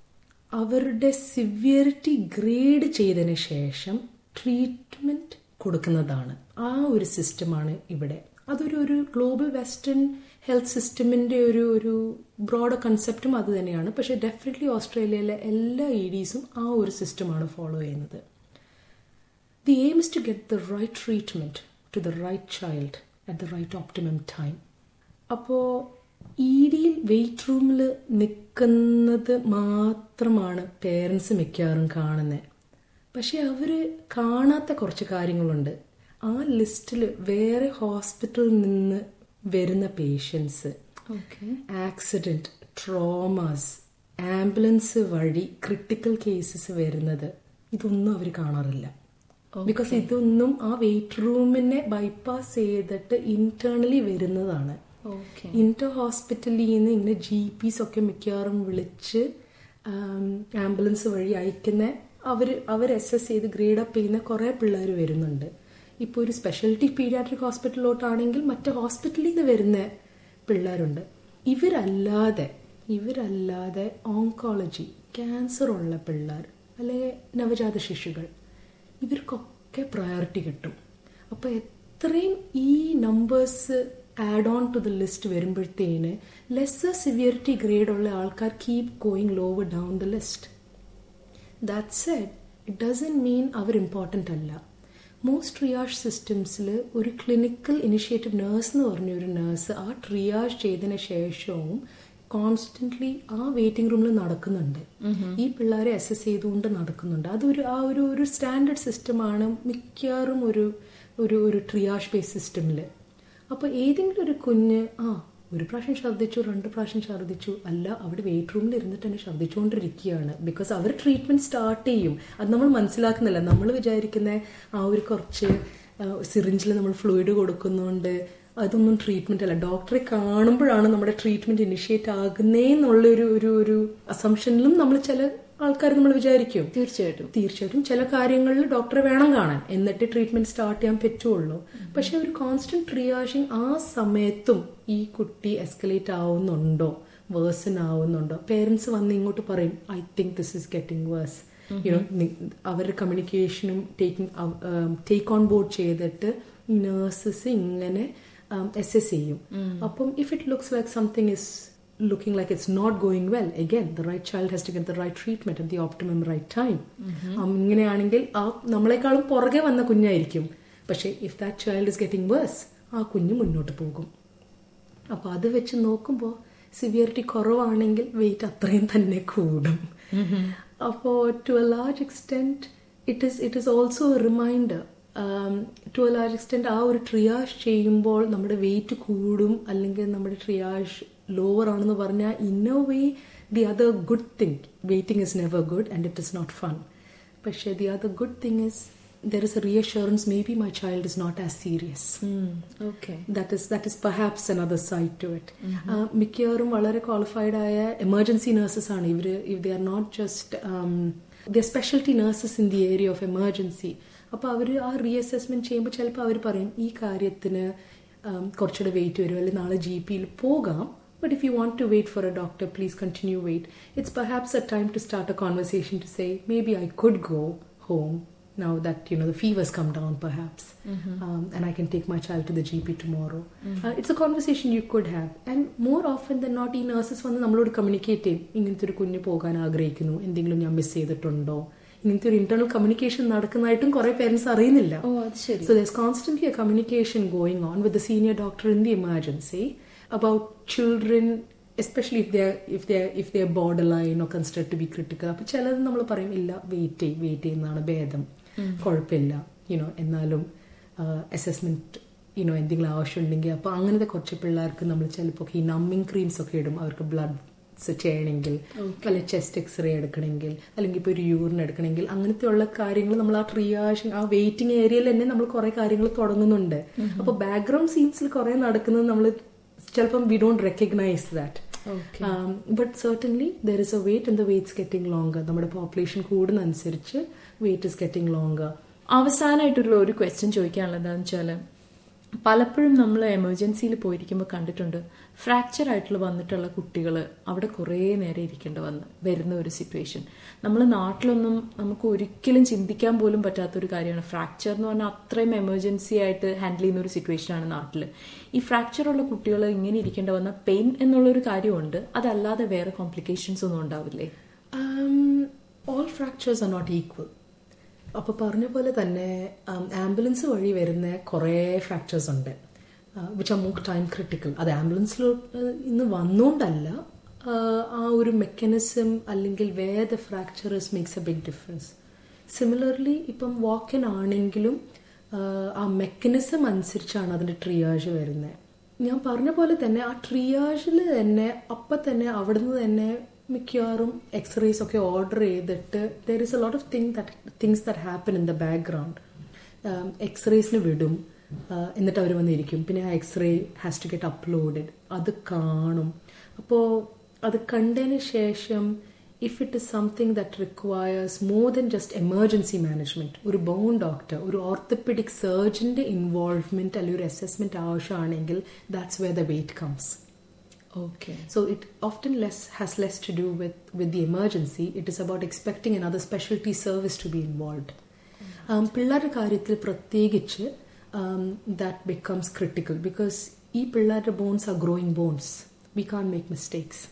D: അവരുടെ സിവിയറിറ്റി ഗ്രേഡ് ചെയ്തതിന് ശേഷം ട്രീറ്റ്മെന്റ് കൊടുക്കുന്നതാണ് ആ ഒരു സിസ്റ്റമാണ് ഇവിടെ അതൊരു ഒരു ഗ്ലോബൽ വെസ്റ്റേൺ ഹെൽത്ത് സിസ്റ്റമിന്റെ ഒരു ഒരു ബ്രോഡ് കൺസെപ്റ്റും അത് തന്നെയാണ് പക്ഷെ ഡെഫിനറ്റ്ലി ഓസ്ട്രേലിയയിലെ എല്ലാ ഇ ഡിസും ആ ഒരു സിസ്റ്റമാണ് ഫോളോ ചെയ്യുന്നത് the aim is to get the right treatment to the right child at the right optimum time അപ്പോൾ ഇ ഡിയിൽ വെയിറ്റ് റൂമിൽ നിൽക്കുന്നത് മാത്രമാണ് പേരൻസ് മിക്കവാറും കാണുന്നത് പക്ഷെ അവർ കാണാത്ത കുറച്ച് കാര്യങ്ങളുണ്ട് ആ ലിസ്റ്റിൽ വേറെ ഹോസ്പിറ്റലിൽ നിന്ന് വരുന്ന പേഷ്യൻസ് ആക്സിഡന്റ് ട്രോമാസ് ആംബുലൻസ് വഴി ക്രിട്ടിക്കൽ കേസസ് വരുന്നത് ഇതൊന്നും അവർ കാണാറില്ല ബിക്കോസ് ഇതൊന്നും ആ വെയിറ്റ് റൂമിനെ ബൈപ്പാസ് ചെയ്തിട്ട് ഇന്റേണലി വരുന്നതാണ് ഇന്റർ ഹോസ്പിറ്റലിൽ നിന്ന് ഇങ്ങനെ ജി പിസ് ഒക്കെ മിക്കവാറും വിളിച്ച് ആംബുലൻസ് വഴി അയക്കുന്ന അവർ അവർ അസസ് ചെയ്ത് ഗ്രേഡ് അപ്പ് ചെയ്യുന്ന കുറേ പിള്ളേർ വരുന്നുണ്ട് ഇപ്പോൾ ഒരു സ്പെഷ്യാലിറ്റി പീഡിയാട്രിക് ഹോസ്പിറ്റലിലോട്ടാണെങ്കിൽ മറ്റേ ഹോസ്പിറ്റലിൽ നിന്ന് വരുന്ന പിള്ളേരുണ്ട് ഇവരല്ലാതെ ഇവരല്ലാതെ ഓങ്കോളജി ക്യാൻസർ ഉള്ള പിള്ളേർ അല്ലെങ്കിൽ നവജാത ശിശുക്കൾ ഇവർക്കൊക്കെ പ്രയോറിറ്റി കിട്ടും അപ്പോൾ എത്രയും ഈ numbers add on to the list വരുമ്പോഴത്തേന് ലെസ്സർ സിവിയറിറ്റി ഗ്രേഡ് ഉള്ള ആൾക്കാർ keep going lower down the list that said it doesn't mean അവർ ഇമ്പോർട്ടൻ്റ് അല്ല മോസ്റ്റ് ട്രിയാഷ് സിസ്റ്റംസിൽ ഒരു ക്ലിനിക്കൽ ഇനിഷ്യേറ്റീവ് നേഴ്സ് എന്ന് പറഞ്ഞ ഒരു നേഴ്സ് ആ ട്രിയാഷ് ചെയ്തതിന് ശേഷവും കോൺസ്റ്റന്റ്ലി ആ വെയിറ്റിംഗ് റൂമിൽ നടക്കുന്നുണ്ട് ഈ പിള്ളേരെ അസസ് ചെയ്തുകൊണ്ട് നടക്കുന്നുണ്ട് അതൊരു ആ ഒരു ഒരു സ്റ്റാൻഡേർഡ് സിസ്റ്റമാണ് മിക്കവാറും ഒരു ഒരു ഒരു ട്രിയാഷ് ബേസ് സിസ്റ്റമിൽ അപ്പോൾ ഏതെങ്കിലും ഒരു കുഞ്ഞ് ആ ഒരു പ്രാവശ്യം ഛർദ്ദിച്ചു രണ്ട് പ്രാവശ്യം ഛർദ്ദിച്ചു അല്ല അവിടെ വെയിറ്റ് റൂമിൽ ഇരുന്നിട്ട് തന്നെ ഛർദ്ദിച്ചുകൊണ്ടിരിക്കുകയാണ് ബിക്കോസ് അവർ ട്രീറ്റ്മെന്റ് സ്റ്റാർട്ട് ചെയ്യും അത് നമ്മൾ മനസ്സിലാക്കുന്നില്ല നമ്മൾ വിചാരിക്കുന്ന ആ ഒരു കുറച്ച് സിറിഞ്ചിൽ നമ്മൾ ഫ്ലൂയിഡ് കൊടുക്കുന്നുണ്ട് അതൊന്നും ട്രീറ്റ്മെന്റ് അല്ല ഡോക്ടറെ കാണുമ്പോഴാണ് നമ്മുടെ ട്രീറ്റ്മെന്റ് ഇനിഷ്യേറ്റ് ആകുന്നേ എന്നുള്ള ഒരു ഒരു ഒരു അസംഷനിലും നമ്മൾ ചില ആൾക്കാർ നമ്മൾ വിചാരിക്കും
C: തീർച്ചയായിട്ടും
D: തീർച്ചയായിട്ടും ചില കാര്യങ്ങളിൽ ഡോക്ടറെ വേണം കാണാൻ എന്നിട്ട് ട്രീറ്റ്മെന്റ് സ്റ്റാർട്ട് ചെയ്യാൻ പറ്റുള്ളൂ പക്ഷെ ഒരു കോൺസ്റ്റന്റ് ട്രിയാഷിങ് ആ സമയത്തും ഈ കുട്ടി എസ്കലേറ്റ് ആവുന്നുണ്ടോ വേഴ്സൺ ആവുന്നുണ്ടോ പേരൻസ് വന്ന് ഇങ്ങോട്ട് പറയും I think this is getting worse you know അവരുടെ കമ്മ്യൂണിക്കേഷനും ടേക്കിംഗ് ടേക്ക് ഓൺ ബോർഡ് ചെയ്തിട്ട് ഈ നേഴ്സസ് ഇങ്ങനെ എസ് എസ് ചെയ്യും അപ്പം if it looks like something is looking like it's not going well again the right child has to get the right treatment at the optimum right time ഇങ്ങനെയാണെങ്കിൽ ആ നമ്മളെക്കാളും പുറകെ വന്ന കുഞ്ഞായിരിക്കും പക്ഷെ if that child is getting worse ആ കുഞ്ഞ് മുന്നോട്ട് പോകും അപ്പൊ അത് വെച്ച് നോക്കുമ്പോൾ സിവിയറിറ്റി കുറവാണെങ്കിൽ വെയിറ്റ് അത്രയും തന്നെ കൂടും അപ്പോൾ to a large extent it is it is also reminder to a large extent ആ ഒരു ട്രിയാഷ് ചെയ്യുമ്പോൾ നമ്മുടെ വെയിറ്റ് കൂടും അല്ലെങ്കിൽ നമ്മുടെ ട്രിയാഷ് ലോവർ ആണെന്ന് പറഞ്ഞാൽ in a way the other good thing waiting is never good and it is not fun പക്ഷേ the other good thing is there is a reassurance may be my child is not as serious
C: okay
D: that is that is perhaps another side to it മിക്കവാറും വളരെ qualified ആയ emergency nurses ആണ് ഇവർ if they are not just the specialty nurses in the area of emergency അപ്പോൾ അവർ ആ റീഅസസ്മെന്റ് ചെയ്യുമ്പോൾ ചിലപ്പോൾ അവർ പറയും ഈ കാര്യത്തിന് കുറച്ചുകൂടെ വെയിറ്റ് വരും അല്ലെങ്കിൽ നാളെ ജി പിയിൽ പോകാം But if you want to wait for a doctor, please continue wait. It's perhaps a time to start a conversation to say, maybe I could go home now that you know the fever's come down, perhaps, um, and I can take my child to the GP tomorrow. Uh, it's a conversation you could have, and more often than not, ഈ nurses വന്ന് നമ്മളോട് communicate ചെയ്യും ഇങ്ങനത്തെ ഒരു കുഞ്ഞ് പോകാൻ ആഗ്രഹിക്കുന്നു എന്തെങ്കിലും ഞാൻ മിസ് ചെയ്തിട്ടുണ്ടോ ഇങ്ങനത്തെ ഒരു ഇന്റർണൽ കമ്മ്യൂണിക്കേഷൻ നടക്കുന്നതായിട്ടും കുറെ പേരൻസ് അറിയുന്നില്ല
C: ഓ അത് ശരി
D: So there's constantly a communication going on with the senior doctor in the emergency about children, especially if they're if they're if they're borderline or considered to be critical. അപ്പൊ ചിലത് നമ്മൾ പറയും ഇല്ല wait ചെയ്യും wait ചെയ്യുന്നതാണ് ഭേദം കുഴപ്പമില്ല you know എന്നാലും അസസ്മെന്റ് യുനോ എന്തെങ്കിലും ആവശ്യമുണ്ടെങ്കിൽ അപ്പൊ അങ്ങനത്തെ കുറച്ച് പിള്ളേർക്ക് നമ്മൾ ചിലപ്പോൾ ഈ നമ്മിങ് ക്രീംസ് ഒക്കെ ഇടും അവർക്ക് ബ്ലഡ് ചെയ്യണമെങ്കിൽ അല്ലെ ചെസ്റ്റ് എക്സ്റേ എടുക്കണമെങ്കിൽ അല്ലെങ്കിൽ ഇപ്പോൾ ഒരു യൂറിൻ എടുക്കണമെങ്കിൽ അങ്ങനത്തെയുള്ള കാര്യങ്ങൾ നമ്മൾ ആ ട്രിയാഷൻ ആ വെയിറ്റിംഗ് ഏരിയയിൽ തന്നെ നമ്മൾ കുറെ കാര്യങ്ങൾ തുടങ്ങുന്നുണ്ട് അപ്പോൾ ബാക്ക്ഗ്രൗണ്ട് സീൻസിൽ കുറെ നടക്കുന്നത് നമ്മൾ ചിലപ്പം we don't recognise that but certainly there is a wait and the waits getting longer നമ്മുടെ പോപ്പുലേഷൻ കൂടുന്നതനുസരിച്ച് വെയിറ്റ് ഇസ് ഗെറ്റിംഗ് ലോങ്കർ
C: അവസാനമായിട്ടുള്ള ഒരു ക്വസ്റ്റ്യൻ ചോദിക്കാനുള്ളത് എന്താണെന്ന് വെച്ചാൽ പലപ്പോഴും നമ്മൾ എമർജൻസിയിൽ പോയിരിക്കുമ്പോൾ കണ്ടിട്ടുണ്ട് ഫ്രാക്ചർ ആയിട്ടുള്ള വന്നിട്ടുള്ള കുട്ടികൾ അവിടെ കുറേ നേരം ഇരിക്കേണ്ടി വന്ന് വരുന്ന ഒരു സിറ്റുവേഷൻ നമ്മൾ നാട്ടിലൊന്നും നമുക്ക് ഒരിക്കലും ചിന്തിക്കാൻ പോലും പറ്റാത്ത ഒരു കാര്യമാണ് ഫ്രാക്ചർ എന്ന് പറഞ്ഞാൽ അത്രയും എമർജൻസി ആയിട്ട് ഹാൻഡിൽ ചെയ്യുന്ന ഒരു സിറ്റുവേഷനാണ് നാട്ടിൽ ഈ ഫ്രാക്ചർ ഉള്ള കുട്ടികൾ ഇങ്ങനെ ഇരിക്കേണ്ടി വന്ന പെയിൻ എന്നുള്ളൊരു കാര്യമുണ്ട് അതല്ലാതെ വേറെ കോംപ്ലിക്കേഷൻസ് ഒന്നും ഉണ്ടാവില്ലേ
D: all fractures are not equal അപ്പോൾ പറഞ്ഞ പോലെ തന്നെ ആംബുലൻസ് വഴി വരുന്ന കുറേ ഫ്രാക്ചേഴ്സ് ഉണ്ട് which are more time critical അത് ആംബുലൻസിൽ ഇന്ന് വന്നുകൊണ്ടല്ല ആ ഒരു മെക്കാനിസം അല്ലെങ്കിൽ where the fractures makes a big difference similarly ഇപ്പം വാക്കിൻ ആണെങ്കിലും ആ മെക്കാനിസം അനുസരിച്ചാണ് അതിൻ്റെ ട്രിയാജ് വരുന്നത് ഞാൻ പറഞ്ഞ പോലെ തന്നെ ആ ട്രിയാജിൽ തന്നെ അപ്പം തന്നെ അവിടുന്ന് തന്നെ മിക്കവാറും എക്സ്റേസ് ഒക്കെ ഓർഡർ ചെയ്തിട്ട് there is a lot of thing that things that happen in the background എക്സ്റേസിന് വിടും എന്നിട്ട് അവർ വന്നിരിക്കും പിന്നെ ആ x-ray has to get uploaded അത് കാണും അപ്പോൾ അത് കണ്ടതിന് ശേഷം if it is something that requires more than just emergency management ഒരു ബോൺ ഡോക്ടർ ഒരു ഓർത്തോപെഡിക് സർജന്റെ ഇൻവോൾവ്മെന്റ് അല്ലെങ്കിൽ ഒരു അസസ്മെന്റ് ആവശ്യമാണെങ്കിൽ that's way the wait comes
C: okay
D: So it often less has less to do with, with the emergency. It is about expecting another specialty service to be involved. Um, പിള്ളേരുടെ കാര്യത്തിൽ പ്രത്യേകിച്ച് that becomes critical because ഈ പിള്ളേരുടെ bones are growing bones we can make mistakes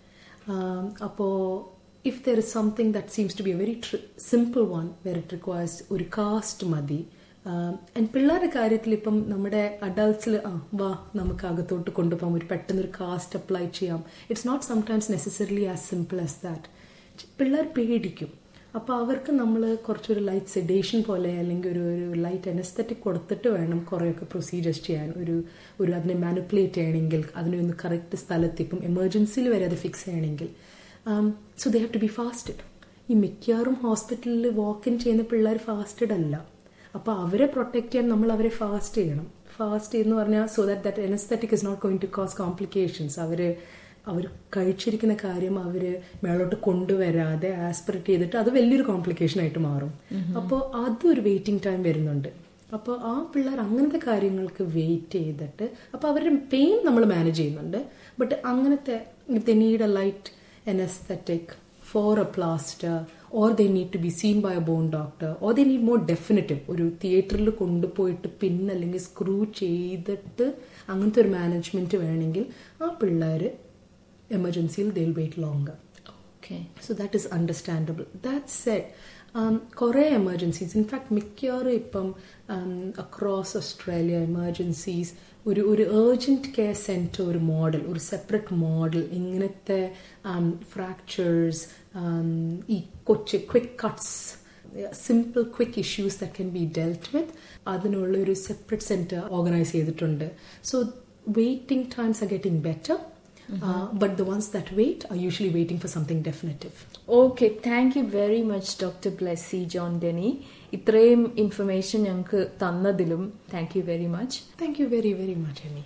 D: അപ്പോൾ if there is something that seems to be a very simple one where it requires ഒരു cast മതി and പിള്ളേരുടെ കാര്യത്തിൽ ഇപ്പം നമ്മുടെ അഡൾട്ട്സിൽ ആ വാ നമുക്ക് അകത്തോട്ട് കൊണ്ടുപോകാം ഒരു പെട്ടെന്ന് ഒരു കാസ്റ്റ് അപ്ലൈ ചെയ്യാം it's not sometimes necessarily as simple as that പിള്ളേർ പേടിക്കും അപ്പോൾ അവർക്ക് നമ്മൾ കുറച്ചൊരു ലൈറ്റ് സെഡേഷൻ പോലെ അല്ലെങ്കിൽ ഒരു ഒരു ലൈറ്റ് അനസ്തറ്റിക് കൊടുത്തിട്ട് വേണം കുറേയൊക്കെ പ്രൊസീജിയേഴ്സ് ചെയ്യാൻ ഒരു ഒരു അതിനെ മാനിപ്പുലേറ്റ് ചെയ്യണമെങ്കിൽ അതിനെ ഒന്ന് കറക്റ്റ് സ്ഥലത്ത് ഇപ്പം എമർജൻസിയിൽ വരെ അത് ഫിക്സ് ചെയ്യണമെങ്കിൽ so they have to be fasted ഈ മിക്കവാറും ഹോസ്പിറ്റലിൽ വാക്ക് ഇൻ ചെയ്യുന്ന പിള്ളേർ ഫാസ്റ്റഡ് അല്ല അപ്പോൾ അവരെ പ്രൊട്ടക്ട് ചെയ്യാൻ നമ്മൾ അവരെ ഫാസ്റ്റ് ചെയ്യണം ഫാസ്റ്റ് എന്ന് പറഞ്ഞാൽ so that that anaesthetic is not going to cause complications അവർ അവർ കഴിച്ചിരിക്കുന്ന കാര്യം അവർ മേളോട്ട് കൊണ്ടുവരാതെ ആസ്പിറേറ്റ് ചെയ്തിട്ട് അത് വലിയൊരു കോംപ്ലിക്കേഷൻ ആയിട്ട് മാറും അപ്പോൾ അതൊരു വെയിറ്റിംഗ് ടൈം വരുന്നുണ്ട് അപ്പോൾ ആ പിള്ളേർ അങ്ങനത്തെ കാര്യങ്ങൾക്ക് വെയിറ്റ് ചെയ്തിട്ട് അപ്പോൾ അവരുടെ പെയിൻ നമ്മൾ മാനേജ് ചെയ്യുന്നുണ്ട് ബട്ട് അങ്ങനത്തെ if they need a light anaesthetic for a plaster or they need to be seen by a bone doctor or they need more definitive ഒരു തിയേറ്ററിൽ കൊണ്ടുപോയിട്ട് പിൻ അല്ലെങ്കിൽ സ്ക്രൂ ചെയ്തിട്ട് അങ്ങനത്തെ ഒരു മാനേജ്മെന്റ് വേണമെങ്കിൽ ആ പിള്ളേർ എമർജൻസിയിൽ they wait longer
C: okay
D: so that is understandable that said കുറേ എമർജൻസീസ് ഇൻഫാക്ട് മിക്കവാറും ഇപ്പം അക്രോസ് ഓസ്ട്രേലിയ എമർജൻസീസ് ഒരു ഒരു ഏർജൻറ്റ് കെയർ സെൻറ്റർ ഒരു മോഡൽ ഒരു സെപ്പറേറ്റ് മോഡൽ ഇങ്ങനത്തെ ഫ്രാക്ചേഴ്സ് ഈ കൊച്ചു quick cuts simple quick issues that can be dealt with അതിനുള്ള ഒരു സെപ്പറേറ്റ് സെൻറ്റർ ഓർഗനൈസ് ചെയ്തിട്ടുണ്ട് so waiting times are getting better but the ones that wait are usually waiting for something definitive
C: okay thank you very much doctor Blessy John Denny ഇത്രയും information ഞങ്ങൾക്ക് തന്നതിലും thank you very much
D: Thank you very, very much, Amy.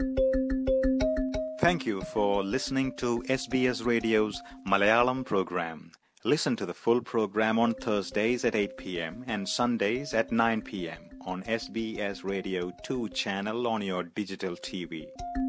A: Thank you for listening to SBS Radio's Malayalam program. Listen to the full program on Thursdays at 8 p.m. and Sundays at 9 p.m. on SBS Radio 2 channel on your digital TV.